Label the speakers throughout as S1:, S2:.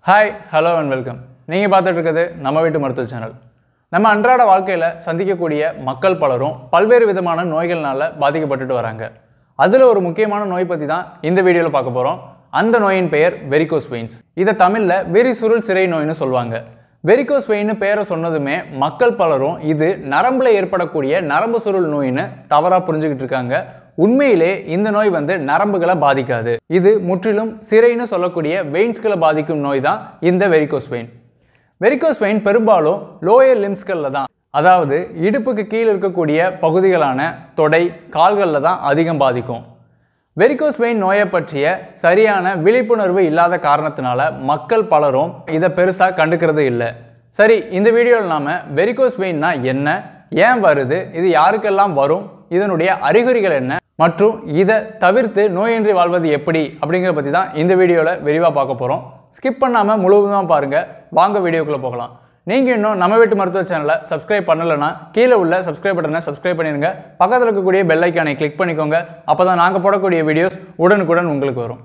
S1: hi hello and welcome நீங்கள் பார்த்துட்டு இருக்கிறது நம்ம வீட்டு மருத்துவ சேனல் நம்ம அன்றாட வாழ்க்கையில் சந்திக்கக்கூடிய மக்கள் பலரும் பல்வேறு விதமான நோய்கள்னால பாதிக்கப்பட்டுட்டு வராங்க அதில் ஒரு முக்கியமான நோய் பற்றி தான் இந்த வீடியோவில் பார்க்க போகிறோம் அந்த நோயின் பெயர் வெரிகோஸ் வெயின்ஸ் இதை தமிழில் வெரிசுருள் சிறை நோய்னு சொல்லுவாங்க வெரிகோஸ் வெயின்னு பேரை சொன்னதுமே மக்கள் பலரும் இது நரம்புல ஏற்படக்கூடிய நரம்பு சுருள் நோயின்னு தவறாக புரிஞ்சுக்கிட்டு இருக்காங்க உண்மையிலே இந்த நோய் வந்து நரம்புகளை பாதிக்காது இது முற்றிலும் சிறைன்னு சொல்லக்கூடிய வெயின்ஸ்களை பாதிக்கும் நோய் தான் இந்த வெரிகோஸ் வெயின் வெரிகோஸ் வெயின் பெரும்பாலும் லோயர் லிம்ஸ்களில் தான் அதாவது இடுப்புக்கு கீழே இருக்கக்கூடிய பகுதிகளான தொடை கால்களில் தான் அதிகம் பாதிக்கும் வெரிகோஸ் வெயின் நோயை பற்றிய சரியான விழிப்புணர்வு இல்லாத காரணத்தினால மக்கள் பலரும் இதை பெருசாக கண்டுக்கிறது இல்லை சரி இந்த வீடியோவில் நாம் வெரிகோஸ் வெயின்னா என்ன ஏன் வருது இது யாருக்கெல்லாம் வரும் இதனுடைய அறிகுறிகள் என்ன மற்றும் இதை தவிர்த்து நோயின்றி வாழ்வது எப்படி அப்படிங்கிறத பற்றி தான் இந்த வீடியோவில் விரிவாக பார்க்க போகிறோம் ஸ்கிப் பண்ணாமல் முழுவதுமாக பாருங்கள் வாங்க வீடியோக்குள்ளே போகலாம் நீங்கள் இன்னும் நம்ம வீட்டு மருத்துவ சேனலை சப்ஸ்கிரைப் பண்ணலைன்னா கீழே உள்ள சப்ஸ்கிரைப் பட்டனை சப்ஸ்கிரைப் பண்ணிடுங்க பக்கத்தில் இருக்கக்கூடிய பெல் ஐக்கானை கிளிக் பண்ணிக்கோங்க அப்போ தான் நாங்கள் போடக்கூடிய வீடியோஸ் உடனுக்குடன் உங்களுக்கு வரும்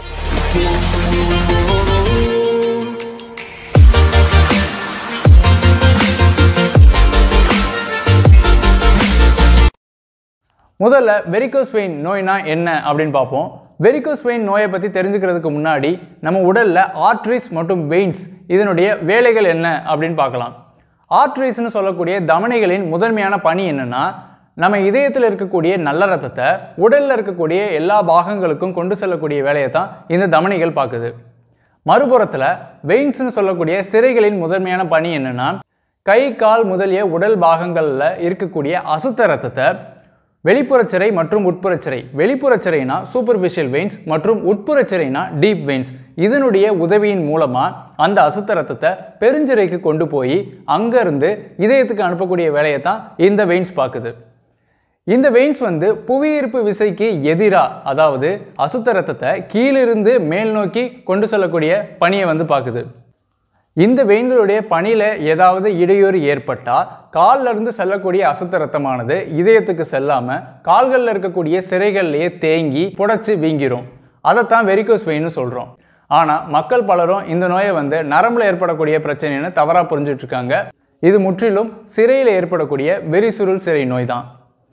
S1: முதல்ல வெரிகோஸ் வெயின் நோய்னா என்ன அப்படின்னு பார்ப்போம் வெரிகோஸ் வெயின் நோயை பற்றி தெரிஞ்சுக்கிறதுக்கு முன்னாடி நம்ம உடலில் ஆர்ட்ரிஸ் மற்றும் வெயின்ஸ் இதனுடைய வேலைகள் என்ன அப்படின்னு பார்க்கலாம் ஆர்ட்ரிஸ்னு சொல்லக்கூடிய தமனிகளின் முதன்மையான பணி என்னன்னா நம்ம இதயத்தில் இருக்கக்கூடிய நல்ல ரத்தத்தை உடலில் இருக்கக்கூடிய எல்லா பாகங்களுக்கும் கொண்டு செல்லக்கூடிய வேலையை தான் இந்த தமனிகள் பார்க்குது மறுபுறத்தில் வெயின்ஸ்னு சொல்லக்கூடிய சிறைகளின் முதன்மையான பணி என்னன்னா கை கால் முதலிய உடல் பாகங்களில் இருக்கக்கூடிய அசுத்த ரத்தத்தை வெளிப்புறச்சிறை மற்றும் உட்புறச்சிறை வெளிப்புறச்சிறைனா சூப்பர்ஃபிஷியல் வெயின்ஸ் மற்றும் உட்புறச்சிறைனா டீப் வெயின்ஸ் இதனுடைய உதவியின் மூலமாக அந்த அசுத்த ரத்தத்தை பெருஞ்சிறைக்கு கொண்டு போய் அங்கேருந்து இதயத்துக்கு அனுப்பக்கூடிய வேலையை தான் இந்த வெயின்ஸ் பார்க்குது இந்த வெயின்ஸ் வந்து புவியீர்ப்பு விசைக்கு எதிராக அதாவது அசுத்த ரத்தத்தை கீழிருந்து மேல் நோக்கி கொண்டு செல்லக்கூடிய பணியை வந்து பார்க்குது இந்த வெயின்களுடைய பணியில் ஏதாவது இடையூறு ஏற்பட்டால் கால்ல இருந்து செல்லக்கூடிய அசுத்த ரத்தமானது இதயத்துக்கு செல்லாமல் கால்களில் இருக்கக்கூடிய சிறைகள்லேயே தேங்கி புடைச்சி வீங்கிரும் அதைத்தான் வெரிகோஸ் வெயின்னு சொல்கிறோம் ஆனால் மக்கள் பலரும் இந்த நோயை வந்து நரம்பில் ஏற்படக்கூடிய பிரச்சனைன்னு தவறாக புரிஞ்சுட்டு இருக்காங்க இது முற்றிலும் சிறையில் ஏற்படக்கூடிய வெரிசுருள் சிறை நோய் தான்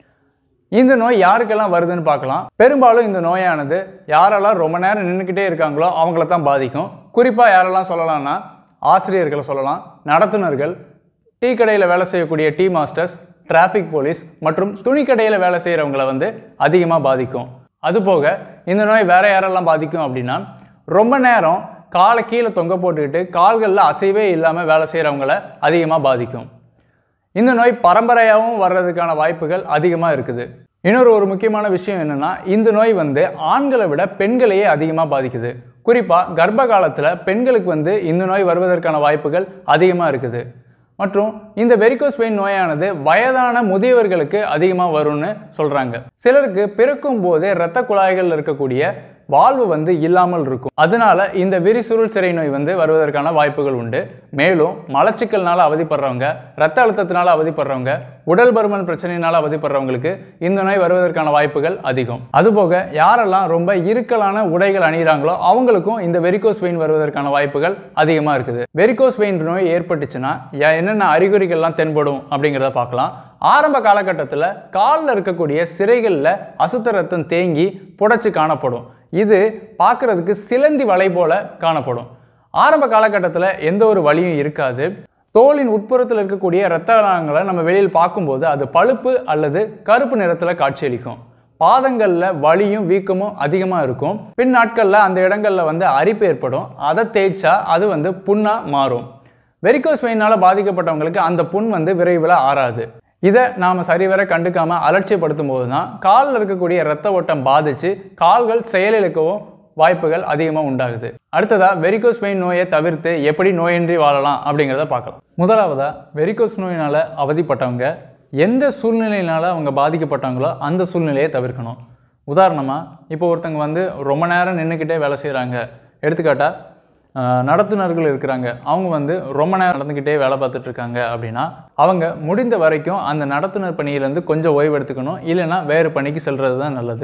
S1: இந்த நோய் யாருக்கெல்லாம் வருதுன்னு பார்க்கலாம் பெரும்பாலும் இந்த நோயானது யாரெல்லாம் ரொம்ப நேரம் நின்றுக்கிட்டே இருக்காங்களோ அவங்கள தான் பாதிக்கும் குறிப்பாக யாரெல்லாம் சொல்லலாம்னா ஆசிரியர்களை சொல்லலாம் நடத்துனர்கள் டீ கடையில் வேலை செய்யக்கூடிய டீ மாஸ்டர்ஸ் டிராஃபிக் போலீஸ் மற்றும் துணிக்கடையில் வேலை செய்கிறவங்கள வந்து அதிகமாக பாதிக்கும் அதுபோக இந்த நோய் வேற யாரெல்லாம் பாதிக்கும் அப்படின்னா ரொம்ப நேரம் காலை கீழே தொங்க போட்டுக்கிட்டு கால்களில் அசைவே இல்லாமல் வேலை செய்கிறவங்கள அதிகமாக பாதிக்கும் இந்த நோய் பரம்பரையாகவும் வர்றதுக்கான வாய்ப்புகள் அதிகமாக இருக்குது இன்னொரு ஒரு முக்கியமான விஷயம் என்னென்னா இந்த நோய் வந்து ஆண்களை விட பெண்களையே அதிகமாக பாதிக்குது குறிப்பாக கர்ப்ப காலத்தில் பெண்களுக்கு வந்து இந்த நோய் வருவதற்கான வாய்ப்புகள் அதிகமாக இருக்குது மற்றும் இந்த வெரிகோஸ் வெயின் நோயானது வயதான முதியவர்களுக்கு அதிகமாக வரும்னு சொல்கிறாங்க சிலருக்கு பிறக்கும் போதே இரத்த குழாய்கள் இருக்கக்கூடிய வாழ்வு வந்து இல்லாமல் இருக்கும் அதனால இந்த விரிசுருள் சிறை நோய் வந்து வருவதற்கான வாய்ப்புகள் உண்டு மேலும் மலச்சிக்கல்னால அவதிப்படுறவங்க ரத்த அழுத்தத்தினால அவதிப்படுறவங்க உடல் பருமன் பிரச்சனையினால அவதிப்படுறவங்களுக்கு இந்த நோய் வருவதற்கான வாய்ப்புகள் அதிகம் அதுபோக யாரெல்லாம் ரொம்ப இறுக்கலான உடைகள் அணிகிறாங்களோ அவங்களுக்கும் இந்த வெரிகோஸ் வெயின் வருவதற்கான வாய்ப்புகள் அதிகமாக இருக்குது வெரிகோஸ் வெயின் நோய் ஏற்பட்டுச்சுன்னா யா- என்னென்ன அறிகுறிகள்லாம் தென்படும் அப்படிங்கிறத பார்க்கலாம் ஆரம்ப காலகட்டத்தில் காலில் இருக்கக்கூடிய சிறைகளில் அசுத்த ரத்தம் தேங்கி புடைச்சு காணப்படும் இது பார்க்கறதுக்கு சிலந்தி வலை போல காணப்படும் ஆரம்ப காலகட்டத்தில் எந்த ஒரு வலியும் இருக்காது தோலின் உட்புறத்தில் இருக்கக்கூடிய இரத்த நாளங்களை நம்ம வெளியில் பார்க்கும்போது அது பழுப்பு அல்லது கருப்பு நிறத்தில் காட்சியளிக்கும் பாதங்களில் வலியும் வீக்கமும் அதிகமாக இருக்கும் பின் நாட்களில் அந்த இடங்களில் வந்து அரிப்பு ஏற்படும் அதை தேய்ச்சா அது வந்து புண்ணாக மாறும் வெரிகோஸ் வெயினால் பாதிக்கப்பட்டவங்களுக்கு அந்த புண் வந்து விரைவில் ஆறாது இதை நாம் சரிவர கண்டுக்காம அலட்சியப்படுத்தும் போது தான் காலில் இருக்கக்கூடிய இரத்த ஓட்டம் பாதிச்சு கால்கள் செயலிழக்கவும் வாய்ப்புகள் அதிகமாக உண்டாகுது அடுத்ததா வெரிகோஸ் வெயின் நோயை தவிர்த்து எப்படி நோயின்றி வாழலாம் அப்படிங்கிறத பார்க்கலாம் முதலாவதா வெரிகோஸ் நோயினால் அவதிப்பட்டவங்க எந்த சூழ்நிலையினால அவங்க பாதிக்கப்பட்டாங்களோ அந்த சூழ்நிலையை தவிர்க்கணும் உதாரணமாக இப்போ ஒருத்தங்க வந்து ரொம்ப நேரம் நின்றுக்கிட்டே வேலை செய்கிறாங்க எடுத்துக்காட்டா ஆஹ், நடத்துனர்கள் இருக்கிறாங்க அவங்க வந்து ரொம்ப நேரம் நடந்துக்கிட்டே வேலை பார்த்துட்டு இருக்காங்க அப்படின்னா அவங்க முடிந்த வரைக்கும் அந்த நடத்துனர் பணியிலேருந்து கொஞ்சம் ஓய்வு எடுத்துக்கணும் இல்லைன்னா வேறு பணிக்கு செல்றது தான் நல்லது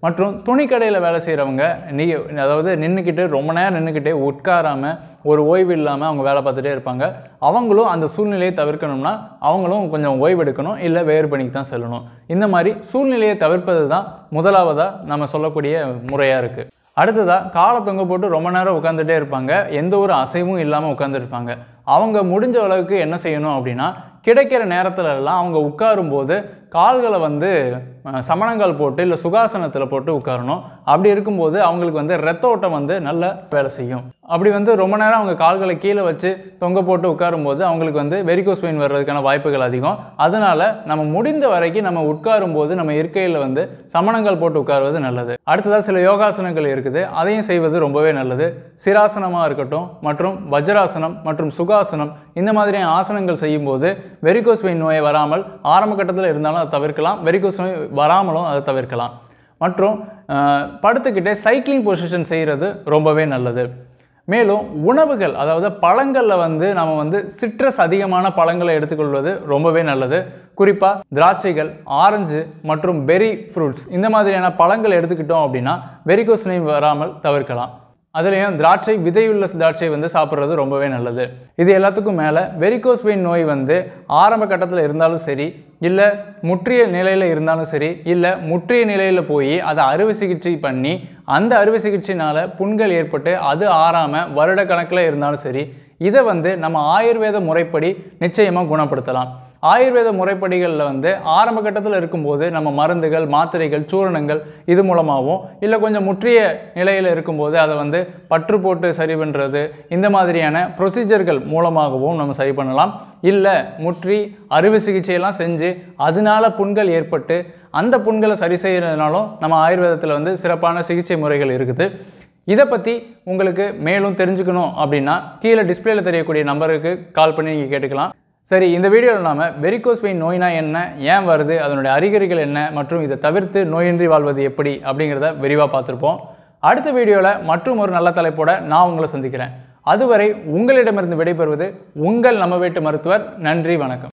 S1: மற்றும் துணிக்கடையில் வேலை செய்கிறவங்க நீ அதாவது நின்றுக்கிட்டு ரொம்ப நேரம் நின்றுக்கிட்டே உட்காராமல் ஒரு ஓய்வு இல்லாமல் அவங்க வேலை பார்த்துட்டே இருப்பாங்க அவங்களும் அந்த சூழ்நிலையை தவிர்க்கணும்னா அவங்களும் கொஞ்சம் ஓய்வு எடுக்கணும் இல்லை வேறு பணிக்கு தான் செல்லணும் இந்த மாதிரி சூழ்நிலையை தவிர்ப்பது தான் முதலாவதாக நம்ம சொல்லக்கூடிய முறையாக இருக்குது அடுத்ததாக காலை தொங்க போட்டு ரொம்ப நேரம் உட்காந்துட்டே இருப்பாங்க எந்த ஒரு அசைவும் இல்லாமல் உட்காந்துருப்பாங்க அவங்க முடிஞ்ச அளவுக்கு என்ன செய்யணும் அப்படின்னா கிடைக்கிற நேரத்துல எல்லாம் அவங்க உட்காரும்போது கால்களை வந்து அஹ், சமணங்கால் போட்டு இல்லை சுகாசனத்தில் போட்டு உட்காரணும் அப்படி இருக்கும்போது அவங்களுக்கு வந்து ரத்த ஓட்டம் வந்து நல்ல வேலை செய்யும் அப்படி வந்து ரொம்ப நேரம் அவங்க கால்களை கீழே வச்சு தொங்க போட்டு உட்காரும்போது அவங்களுக்கு வந்து வெரிகோஸ் வெயின் வர்றதுக்கான வாய்ப்புகள் அதிகம் அதனால நம்ம முடிந்த வரைக்கும் நம்ம உட்காரும்போது நம்ம இருக்கையில் வந்து சமணங்கள் போட்டு உட்காருவது நல்லது அடுத்ததாக சில யோகாசனங்கள் இருக்குது அதையும் செய்வது ரொம்பவே நல்லது சிராசனமாக இருக்கட்டும் மற்றும் வஜ்ராசனம் மற்றும் சுகாசனம் இந்த மாதிரியான ஆசனங்கள் செய்யும்போது வெரிகோஸ் வெயின் நோயை வராமல் ஆரம்ப கட்டத்தில் இருந்தாலும் அதை தவிர்க்கலாம் வெரிகோஸ் நோய் வராமலும் அதை தவிர்க்கலாம் மற்றும் அஹ், படுத்துக்கிட்டே சைக்கிளிங் பொசிஷன் செய்கிறது ரொம்பவே நல்லது மேலும் உணவுகள் அதாவது பழங்களில் வந்து நம்ம வந்து சிட்ரஸ் அதிகமான பழங்களை எடுத்துக்கொள்வது ரொம்பவே நல்லது குறிப்பாக திராட்சைகள் ஆரஞ்சு மற்றும் பெரி ஃப்ரூட்ஸ் இந்த மாதிரியான பழங்கள் எடுத்துக்கிட்டோம் அப்படின்னா வெரிகோஸ் நோய் வராமல் தவிர்க்கலாம் அதுலேயும் திராட்சை விதையுள்ள திராட்சை வந்து சாப்பிட்றது ரொம்பவே நல்லது இது எல்லாத்துக்கும் மேலே வெரிகோஸ் வெயின் நோய் வந்து ஆரம்ப கட்டத்தில் இருந்தாலும் சரி இல்லை முற்றிய நிலையில் இருந்தாலும் சரி இல்லை முற்றிய நிலையில் போய் அதை அறுவை சிகிச்சை பண்ணி அந்த அறுவை சிகிச்சையினால் புண்கள் ஏற்பட்டு அது ஆறாமல் வருட கணக்கில் இருந்தாலும் சரி இதை வந்து நம்ம ஆயுர்வேத முறைப்படி நிச்சயமாக குணப்படுத்தலாம் ஆயுர்வேத முறைப்படிகளில் வந்து ஆரம்ப கட்டத்தில் இருக்கும்போது நம்ம மருந்துகள் மாத்திரைகள் சூரணங்கள் இது மூலமாகவும் இல்லை கொஞ்சம் முற்றிய நிலையில் இருக்கும்போது அதை வந்து பற்று போட்டு சரி பண்ணுறது இந்த மாதிரியான ப்ரொசீஜர்கள் மூலமாகவும் நம்ம சரி பண்ணலாம் இல்லை முற்றி அறுவை சிகிச்சையெல்லாம் செஞ்சு அதனால புண்கள் ஏற்பட்டு அந்த புண்களை சரி செய்கிறதுனாலும் நம்ம ஆயுர்வேதத்தில் வந்து சிறப்பான சிகிச்சை முறைகள் இருக்குது இதை பற்றி உங்களுக்கு மேலும் தெரிஞ்சுக்கணும் அப்படின்னா கீழே டிஸ்பிளேல தெரியக்கூடிய நம்பருக்கு கால் பண்ணி நீங்கள் கேட்டுக்கலாம் சரி இந்த வீடியோவில் நாம வெரிகோஸ் வெயின் நோய்னா என்ன ஏன் வருது அதனுடைய அறிகுறிகள் என்ன மற்றும் இதை தவிர்த்து நோயின்றி வாழ்வது எப்படி அப்படிங்கிறத விரிவாக பார்த்துருப்போம் அடுத்த வீடியோவில் மற்றும் ஒரு நல்ல தலைப்போட நான் உங்களை சந்திக்கிறேன் அதுவரை உங்களிடமிருந்து விடைபெறுவது உங்கள் நம்ம வீட்டு மருத்துவர் நன்றி வணக்கம்